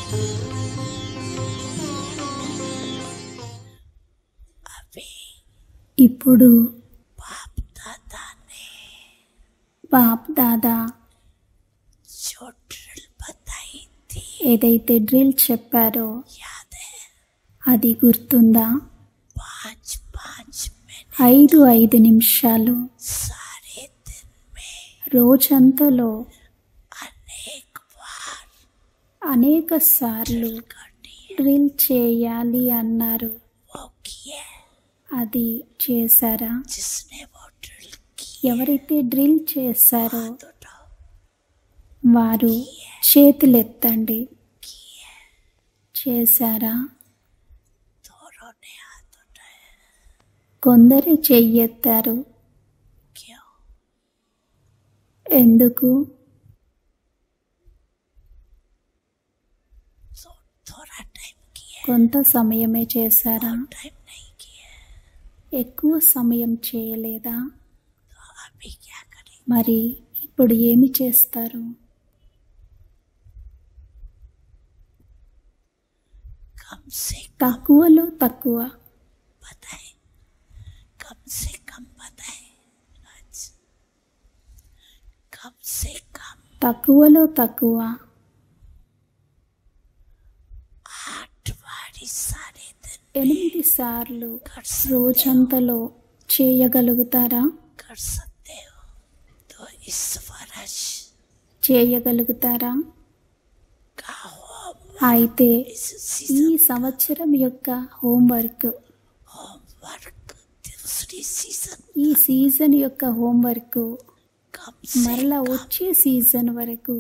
अभी ఇప్పుడు बाप दादा ने బాప్ దాదా जो ड्रिल बताई थी ఏదైతే డ్రిల్ చెప్పారో याद है అది గుర్తుందా पाँच पाँच मिनट ఐదు ఐదు నిమిషాలు सारे दिन में రోజంతలో अनेक बार అనేక సార్లు करनी డ్రిల్ చేయాలి అన్నారు वो किए అది చేశారా जिसने वो ड्रिल की ఎవరైతే డ్రిల్ చేశారో तो उठाओ వారు చేతులెత్తండి చేశారా दोनों ने हाथ उठाए కొందరే చెయ్యెత్తారు क्यों ఎందుకు तो थोड़ा टाइम किया కొంత సమయమే చేశారా टाइम नहीं किया ఎక్కువ సమయం చేయలేదా तो अभी क्या करें మరి ఇప్పుడు ఏమి చేస్తారు कम से తక్కువలో తక్కువ बताए कम से कम बताए आज कम से कम తక్కువలో తక్కువ आठ बारी सारे दिन ఎనిమిది సార్లు कर सकते రోజంతలో చేయగలుగుతారా कर सकते हो तो इस वर्ष చేయగలుగుతారా का होम అయితే इस ఈ सीजन సంవత్సరం యొక్క హోంవర్క్ होमवर्क दूसरी सीजन ఈ సీజన్ యొక్క హోంవర్క్ कम से మరలా వచ్చే సీజన్ వరకు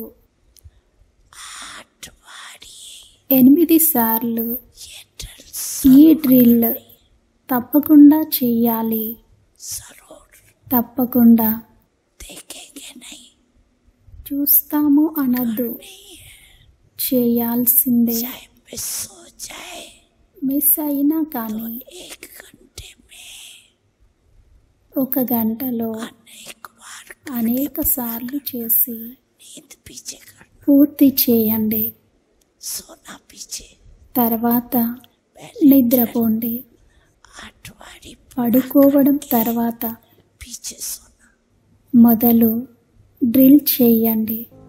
आठ बारी ఎనిమిది సార్లు ये ड्रिल्स ఈ డ్రిల్ తప్పకుండా చెయ్యాలి जरूर తప్పకుండా देखेंगे नहीं చూస్తాము అనద్దు చేయాల్సిందే चाहे मिस हो जाए మిస్ అయినా కానీ एक घंटे में ఒక గంటలో अनेक बार అనేక సార్లు చేసి नींद पीछे कर పూర్తి చేయండి सोना पीछे తర్వాత पहले నిద్రపోండి आठ बारी పడుకోవడం తర్వాత पीछे सोना మొదలు డ్రిల్ చేయండి